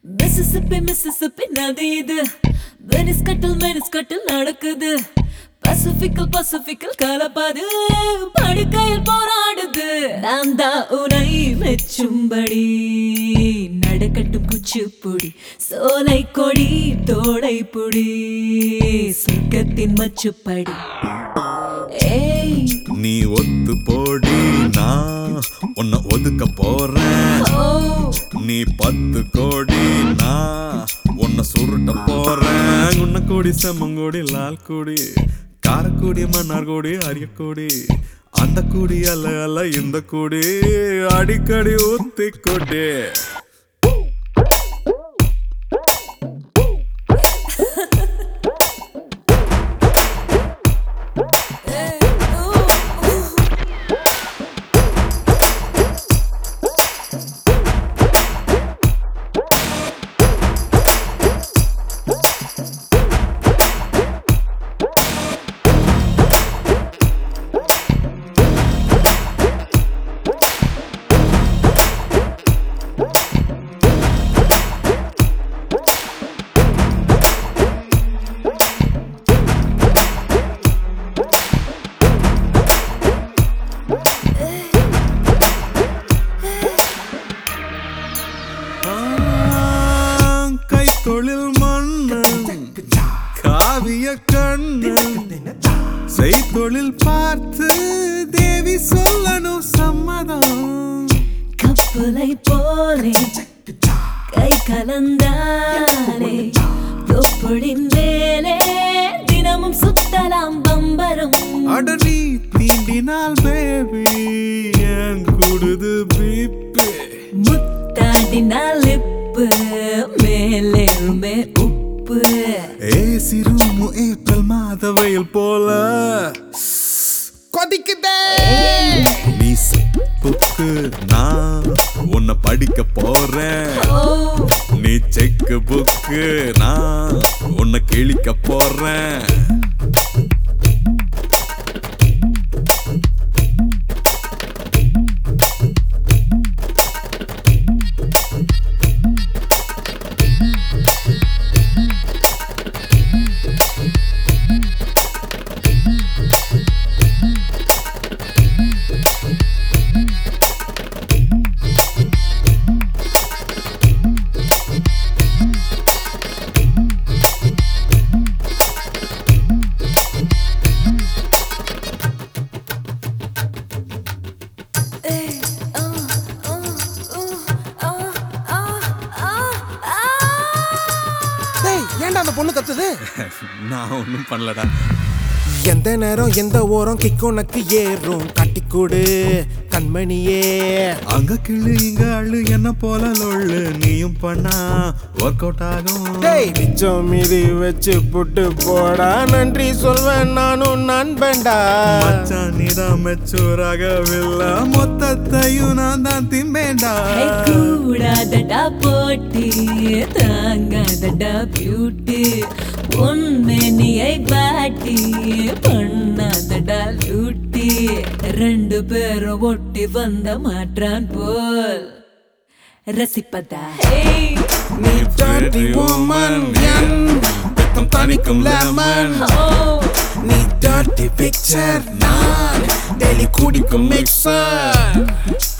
Mississippi Mississippi நதி இது Venice கட்டில் மெனிஸ் கட்டில் நடக்குது பசிபிக்கல் பசிபிக்கல் கலப்பாது படுக்கையில் போராடுது நான் தான் உனை மெச்சும்படி நடக்கட்டும் குச்சிப்புடி சோலை கொடி தோடை புடி சொர்க்கத்தின் மச்சுப்படி ஏய் நீ ஒத்து போடி நான் உன்னை ஒதுக்க போறேன் ஓ நீ பத்து கோடி நான் உன்னை சுருட்ட போறேன் உன்னை கோடி செம்மங்கோடி லால் கோடி காரக்கோடி மன்னார்கோடி அரியக்கோடி அந்த கூடி அல்ல அல்ல இந்த கூடி அடிக்கடி ஊத்தி கொடி கை தொழில் மன்னன் காவிய கண்ணன் செய்தொழில் பார்த்து தேவி சொல்லணும் சம்மதம் கப்பலை போலே கை கலந்தாலே தொப்புளின் மேலே தினமும் சுத்தலாம் பம்பரம் அட நீ தீண்டினால் பேபி என் கூடுது பீப்பே முத்தாடினால் இப்பு மேலேருமே உப்பு ஏசி ரூமு ஏப்ரல் மாத வெயில் போல கொதிக்குதே நீ புக்கு நான் உன்னை படிக்க போறேன் ஓ நீ செக்கு புக்கு நான் உன்னை கிழிக்க போறேன் டேய் ஏன்டா அந்த பொண்ணு கத்துது நான் ஒன்றும் பண்ணலடா எந்த நேரம் எந்த ஓரம் கிக் உனக்கு ஏறும் கட்டிக்கூடு கண்மணியே அங்க கிள்ளு இங்க அள்ளு என்ன போல லொள்ளு நீயும் பண்ணா ஒர்க் அவுட் ஆகும் டேய் மிச்சம் மீதி வச்சு புட்டு போடா நன்றி சொல்வேன் நானும் நண்பன்டா மச்சான் நீதான் மெச்சூராகவில்லை மொத்தத்தையும் நான் தான் திம்பேண்டா ஹே, கூடாதடா போட்டி தாங்காதடா பியூட்டி உண்மையை பாட்டி பண்ணாதடா லூட்டி ரெண்டு பேரும் ஒட்டி வந்த மாற்றான் போல் ரசிப்பதா ஹே நீ dirty woman என் பித்தம் தணிக்கும் lemon ஓ நீ dirty picture நான் டெய்லி குடிக்கும் mixer